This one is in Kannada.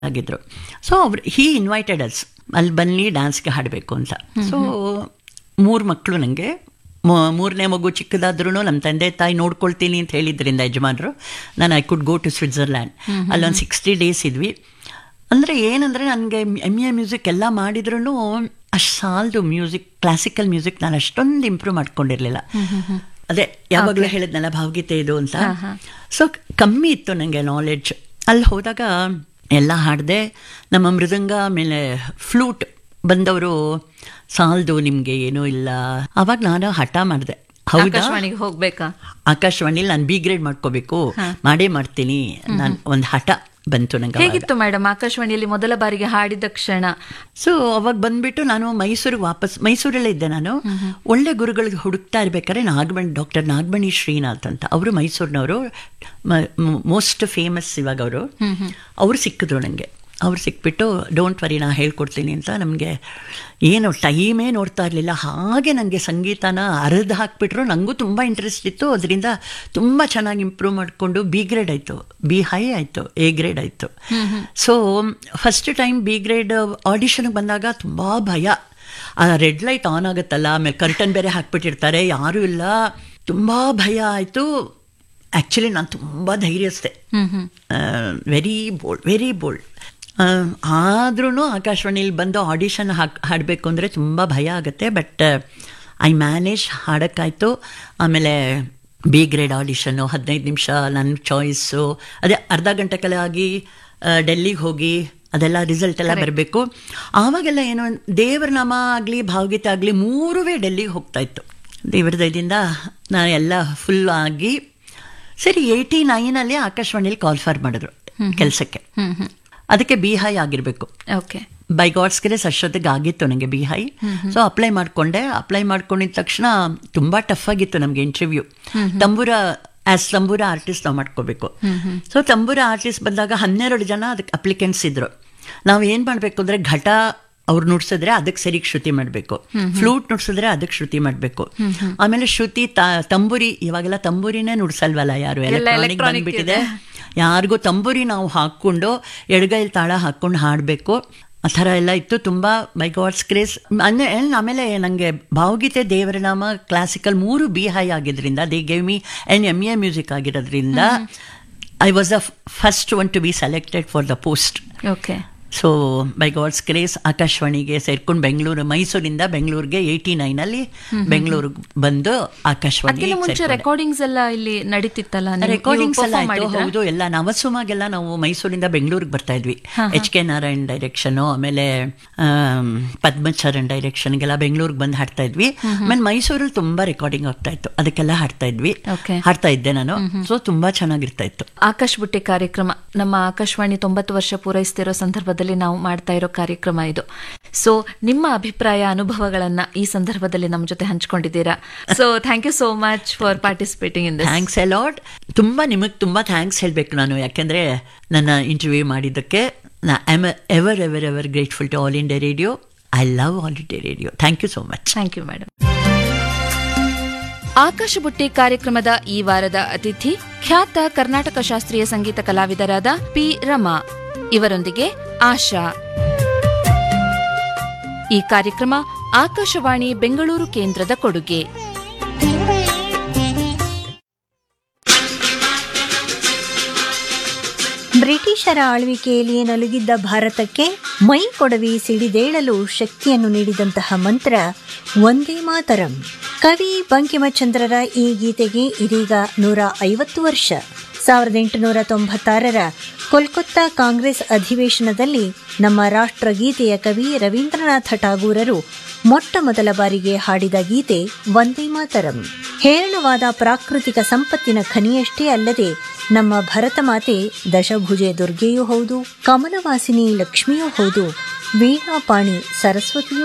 ಆಗಿದ್ರು ಸೊ ಅವ್ರು ಹೀ ಇನ್ವೈಟೆಡ್ ಅಸ್ ಅಲ್ಲಿ ಬನ್ನಿ ಡ್ಯಾನ್ಸ್ಗೆ ಹಾಡಬೇಕು ಅಂತ ಸೊ ಮೂರು ಮಕ್ಕಳು ನನಗೆ ಮೂರನೇ ಮಗು ಚಿಕ್ಕದಾದ್ರೂ ನಮ್ಮ ತಂದೆ ತಾಯಿ ನೋಡ್ಕೊಳ್ತೀನಿ ಅಂತ ಹೇಳಿದ್ರಿಂದ ಯಜಮಾನರು ನಾನು I could go to Switzerland ಅಲ್ಲೊಂದು ಸಿಕ್ಸ್ಟಿ ಡೇಸ್ ಇದ್ವಿ ಅಂದರೆ ಏನಂದರೆ ನನಗೆ ಎಮ್ ಎ ಮ್ಯೂಸಿಕ್ ಎಲ್ಲ ಮಾಡಿದ್ರೂ ಅಷ್ಟು ಸಾಲದು ಮ್ಯೂಸಿಕ್ ಕ್ಲಾಸಿಕಲ್ ಮ್ಯೂಸಿಕ್ ನಾನು ಅಷ್ಟೊಂದು ಇಂಪ್ರೂವ್ ಮಾಡ್ಕೊಂಡಿರಲಿಲ್ಲ ಅದೇ ಯಾವಾಗಲೂ ಹೇಳಿದ್ನಲ್ಲ ಭಾವಗೀತೆ ಇದು ಅಂತ ಸೊ ಕಮ್ಮಿ ಇತ್ತು ನನಗೆ ನಾಲೆಡ್ಜ್ ಅಲ್ಲಿ ಹೋದಾಗ ಎಲ್ಲ ಹಾಡಿದೆ ನಮ್ಮ ಮೃದಂಗ ಆಮೇಲೆ ಫ್ಲೂಟ್ ಬಂದವರು ಸಾಲದು ನಿಮಗೆ ಏನೂ ಇಲ್ಲ ಅವಾಗ ನಾನು ಹಠ ಮಾಡಿದೆ ಹೌದಾ ಆಕಾಶವಾಣಿಗೆ ಹೋಗ್ಬೇಕಾ ಆಕಾಶವಾಣಿಲಿ ನಾನು ಬಿ ಗ್ರೇಡ್ ಮಾಡ್ಕೋಬೇಕು ಮಾಡೇ ಮಾಡ್ತೀನಿ ನಾನು ಒಂದು ಹಠ ಬಂತು ನಂಗೆ ಅವಾಗ. ಹೇಗಿತ್ತು ಮೇಡಮ್ ಆಕಾಶವಾಣಿಯಲ್ಲಿ ಮೊದಲ ಬಾರಿಗೆ ಹಾಡಿದ ಕ್ಷಣ ಸೊ ಅವಾಗ ಬಂದ್ಬಿಟ್ಟು ನಾನು ಮೈಸೂರಿಗೆ ವಾಪಸ್ ಮೈಸೂರಲ್ಲೇ ಇದ್ದೆ ನಾನು ಒಳ್ಳೆ ಗುರುಗಳಿಗೆ ಹುಡುಕ್ತಾ ಇರ್ಬೇಕಾದ್ರೆ ನಾಗಮಣಿ ಡಾಕ್ಟರ್ ನಾಗಮಣಿ ಶ್ರೀನಾಥ್ ಅಂತ ಅವರು ಮೈಸೂರಿನವರು ಮೋಸ್ಟ್ ಫೇಮಸ್ ಇವಾಗ ಅವರು ಅವರು ಸಿಕ್ಕಿದ್ರು ನನಗೆ ಅವ್ರು ಸಿಕ್ಬಿಟ್ಟು ಡೋಂಟ್ ವರಿ ನಾ ಹೇಳ್ಕೊಡ್ತೀನಿ ಅಂತ ನಮಗೆ ಏನು ಟೈಮೇ ನೋಡ್ತಾ ಇರಲಿಲ್ಲ ಹಾಗೆ ನನಗೆ ಸಂಗೀತನ ಅರ್ಧ ಹಾಕ್ಬಿಟ್ರು ನನಗೂ ತುಂಬ ಇಂಟ್ರೆಸ್ಟ್ ಇತ್ತು ಅದರಿಂದ ತುಂಬ ಚೆನ್ನಾಗಿ ಇಂಪ್ರೂವ್ ಮಾಡಿಕೊಂಡು ಬಿ ಗ್ರೇಡ್ ಆಯಿತು ಬಿ ಹೈ ಆಯಿತು ಎ ಗ್ರೇಡ್ ಆಯಿತು so first time B grade ಆಡಿಷನ್ಗೆ ಬಂದಾಗ ತುಂಬ ಭಯ ಆ ರೆಡ್ ಲೈಟ್ ಆನ್ ಆಗುತ್ತಲ್ಲ ಆಮೇಲೆ ಕರ್ಟನ್ ಬೇರೆ ಹಾಕ್ಬಿಟ್ಟಿರ್ತಾರೆ ಯಾರೂ ಇಲ್ಲ ತುಂಬ ಭಯ ಆಯಿತು ಆ್ಯಕ್ಚುಲಿ ನಾನು ತುಂಬ ಧೈರ್ಯಸ್ತೆ ವೆರಿ ಬೋಲ್ಡ್ ವೆರಿ ಬೋಲ್ಡ್ ಆದ್ರೂ ಆಕಾಶವಾಣಿಲಿ ಬಂದು ಆಡಿಷನ್ ಹಾಕ್ ಹಾಡಬೇಕು ಅಂದರೆ ತುಂಬ ಭಯ ಆಗುತ್ತೆ ಬಟ್ ಐ ಮ್ಯಾನೇಜ್ ಹಾಡೋಕ್ಕಾಯ್ತು ಆಮೇಲೆ ಬಿ ಗ್ರೇಡ್ ಆಡಿಷನ್ನು ಹದಿನೈದು ನಿಮಿಷ ನನ್ನ ಚಾಯ್ಸು ಅದೇ ಅರ್ಧ ಗಂಟೆ ಕಲೆ ಆಗಿ ಡೆಲ್ಲಿಗೆ ಹೋಗಿ ಅದೆಲ್ಲ ರಿಸಲ್ಟ್ ಎಲ್ಲ ಬರಬೇಕು ಆವಾಗೆಲ್ಲ ಏನೋ ದೇವರ ನಾಮ ಆಗಲಿ ಭಾವಗೀತೆ ಆಗಲಿ ಮೂರುವೇ ಡೆಲ್ಲಿಗೆ ಹೋಗ್ತಾ ಇತ್ತು ದೇವರ ದಯದಿಂದ ನಾನು ಎಲ್ಲ ಫುಲ್ ಆಗಿ ಸರಿ ಏಯ್ಟಿ ನೈನಲ್ಲಿ ಆಕಾಶವಾಣಿಲಿ ಕಾಲ್ ಫಾರ್ ಮಾಡಿದ್ರು ಕೆಲಸಕ್ಕೆ ಅದಕ್ಕೆ ಬಿ ಹೈ ಆಗಿರಬೇಕು ಓಕೆ ಬೈ ಗಾಡ್ಸ್ ಗ್ರೇಸ್ ಅಷ್ಟೊತ್ತಿಗೆ ಆಗಿತ್ತು ನನಗೆ ಬಿ ಹೈ ಸೊ ಅಪ್ಲೈ ಮಾಡಿಕೊಂಡೆ ಅಪ್ಲೈ ಮಾಡ್ಕೊಂಡಿದ ತಕ್ಷಣ ತುಂಬ ಟಫ್ ಆಗಿತ್ತು ನಮಗೆ ಇಂಟರ್ವ್ಯೂ ತಂಬೂರ ಆಸ್ ತಂಬೂರ ಆರ್ಟಿಸ್ಟ್ ನಾವು ಮಾಡ್ಕೋಬೇಕು ಸೊ ತಂಬೂರ ಆರ್ಟಿಸ್ಟ್ ಬಂದಾಗ ಹನ್ನೆರಡು ಜನ ಅದಕ್ಕೆ ಅಪ್ಲಿಕೆಂಟ್ಸ್ ಇದ್ರು ನಾವು ಏನು ಮಾಡಬೇಕು ಅಂದರೆ ಘಟ ಅವ್ರು ನುಡ್ಸಿದ್ರೆ ಅದಕ್ಕೆ ಸರಿಗೆ ಶ್ರುತಿ ಮಾಡಬೇಕು ಫ್ಲೂಟ್ ನುಡ್ಸಿದ್ರೆ ಅದಕ್ಕೆ ಶ್ರುತಿ ಮಾಡಬೇಕು ಆಮೇಲೆ ಶ್ರುತಿ ತ- ತಂಬೂರಿ ಇವಾಗೆಲ್ಲ ತಂಬೂರಿನೇ ನುಡ್ಸಲ್ವಲ್ಲ ಯಾರು ಎಲೆಕ್ಟ್ರಾನಿಕ್ electronic ಬಂದ್ಬಿಟ್ಟಿದೆ ಯಾರಿಗೂ ತಂಬೂರಿ ನಾವು ಹಾಕ್ಕೊಂಡು ಎಡಗೈಲಿ ತಾಳ ಹಾಕ್ಕೊಂಡು ಹಾಡಬೇಕು ಆ ಥರ ಎಲ್ಲ ಇತ್ತು ತುಂಬ ಬೈ ಗಾಡ್ಸ್ ಕ್ರೇಸ್ ಅಂದರೆ ಆಮೇಲೆ ನನಗೆ ಭಾವಗೀತೆ ದೇವರ ನಾಮ ಕ್ಲಾಸಿಕಲ್ ಮೂರು ಬಿ ಹೈ ಆಗಿದ್ರಿಂದ they gave me and M A music ಆಗಿರೋದ್ರಿಂದ I was the first one to be selected for the post okay so by God's grace ಆಕಾಶವಾಣಿಗೆ ಸೇರ್ಕೊಂಡು ಬೆಂಗಳೂರು ಮೈಸೂರಿಂದ ಬೆಂಗಳೂರಿಗೆ ಏಯ್ಟಿ ನೈನಲ್ಲಿ ಬೆಂಗಳೂರಿಗೆ ಬಂದು ಆಕಾಶವಾಣಿ ಅದಕ್ಕಿಂತ ಮುಂಚೆ ರೆಕಾರ್ಡಿಂಗ್ಸ್ ಎಲ್ಲ ಇಲ್ಲಿ ನಡೀತಿತ್ತಲ್ಲ ನೀವು- ನೀವು ರೆಕಾರ್ಡಿಂಗ್ಸ್ ಎಲ್ಲ perform ಆಯ್ತು ಮಾಡಿದ್ರಾ? ಹೌದು ಎಲ್ಲ ನವಸುಮಾಗೆಲ್ಲ ನಾವು ಮೈಸೂರಿಂದ ಬೆಂಗಳೂರಿಗೆ ಬರ್ತಾ ಇದ್ವಿ ಎಚ್ ಕೆ ನಾರಾಯಣ್ ಡೈರೆಕ್ಷನ್ ಆಮೇಲೆ ಆಮ್, ಪದ್ಮಚರಣ್ ಡೈರೆಕ್ಷನ್ಗೆಲ್ಲ ಬೆಂಗಳೂರಿಗೆ ಬಂದು ಹಾಡ್ತಾ ಇದ್ವಿ ಆಮೇಲೆ ಮೈಸೂರಲ್ಲಿ ತುಂಬಾ ರೆಕಾರ್ಡಿಂಗ್ ಆಗ್ತಾ ಇತ್ತು ಅದಕ್ಕೆಲ್ಲ ಹಾಡ್ತಾ ಇದ್ವಿ Okay. ಹಾಡ್ತಾ ಇದ್ದೆ ನಾನು ಸೊ ತುಂಬಾ ಚೆನ್ನಾಗಿರ್ತಾ ಇತ್ತು ಆಕಾಶ್ ಬುಟ್ಟಿ ಕಾರ್ಯಕ್ರಮ ನಮ್ಮ ಆಕಾಶವಾಣಿ ತೊಂಬತ್ತು ವರ್ಷ ಪೂರೈಸ್ತಿರೋ ಸಂದರ್ಭದಲ್ಲಿ ನಾವು ಮಾಡ್ತಾ ಇರೋ ಕಾರ್ಯಕ್ರಮ ಇದು ಸೊ ನಿಮ್ಮ ಅಭಿಪ್ರಾಯ ಅನುಭವಗಳನ್ನ ಈ ಸಂದರ್ಭದಲ್ಲಿ ನಮ್ಮ ಜೊತೆ ಹಂಚ್ಕೊಂಡಿದ್ದೀರಾ so thank you so much for participating in this thanks a lot ತುಂಬ ನಿಮಗೆ ತುಂಬ ಥ್ಯಾಂಕ್ಸ್ ಹೇಳಬೇಕು ನಾನು ಯಾಕೆಂದರೆ ನನ್ನ ಇಂಟರ್ವ್ಯೂ ಮಾಡಿದ್ದಕ್ಕೆ ನಾ am ever ever ever grateful to all India radio I love all India radio thank you so much thank you madam ಆಕಾಶ ಬುಟ್ಟಿ ಕಾರ್ಯಕ್ರಮದ ಈ ವಾರದ ಅತಿಥಿ ಖ್ಯಾತ ಕರ್ನಾಟಕ ಶಾಸ್ತ್ರೀಯ ಸಂಗೀತ ಕಲಾವಿದರಾದ ಪಿ ರಮಾ ಇವರೊಂದಿಗೆ ಆಶಾ ಈ ಕಾರ್ಯಕ್ರಮ ಆಕಾಶವಾಣಿ ಬೆಂಗಳೂರು ಕೇಂದ್ರದ ಕೊಡುಗೆ ಬ್ರಿಟಿಷರ ಆಳ್ವಿಕೆಯಲ್ಲಿ ನಲುಗಿದ್ದ ಭಾರತಕ್ಕೆ ಮೈ ಕೊಡವಿ ಸಿಡಿದೇಳಲು ಶಕ್ತಿಯನ್ನು ನೀಡಿದಂತಹ ಮಂತ್ರ ಒಂದೇ ಮಾತರಂ ಕವಿ ಬಂಕಿಮಚಂದ್ರರ ಈ ಗೀತೆಗೆ ಇದೀಗ ನೂರ ಐವತ್ತು ವರ್ಷ ಸಾವಿರದ ಎಂಟುನೂರ ತೊಂಬತ್ತಾರರ ಕೋಲ್ಕತ್ತಾ ಕಾಂಗ್ರೆಸ್ ಅಧಿವೇಶನದಲ್ಲಿ ನಮ್ಮ ರಾಷ್ಟ್ರಗೀತೆಯ ಕವಿ ರವೀಂದ್ರನಾಥ ಠಾಗೂರರು ಮೊಟ್ಟ ಮೊದಲ ಬಾರಿಗೆ ಹಾಡಿದ ಗೀತೆ ವಂದೇ ಮಾತರಂ ಹೇರಳವಾದ ಪ್ರಾಕೃತಿಕ ಸಂಪತ್ತಿನ ಖನಿಯಷ್ಟೇ ಅಲ್ಲದೆ ನಮ್ಮ ಭರತ ಮಾತೆ ದಶಭುಜೆ ದುರ್ಗೆಯೂ ಹೌದು ಕಮಲವಾಸಿನಿ ಲಕ್ಷ್ಮಿಯೂ ಹೌದು ವೀಣಾಪಾಣಿ ಸರಸ್ವತಿಯೂ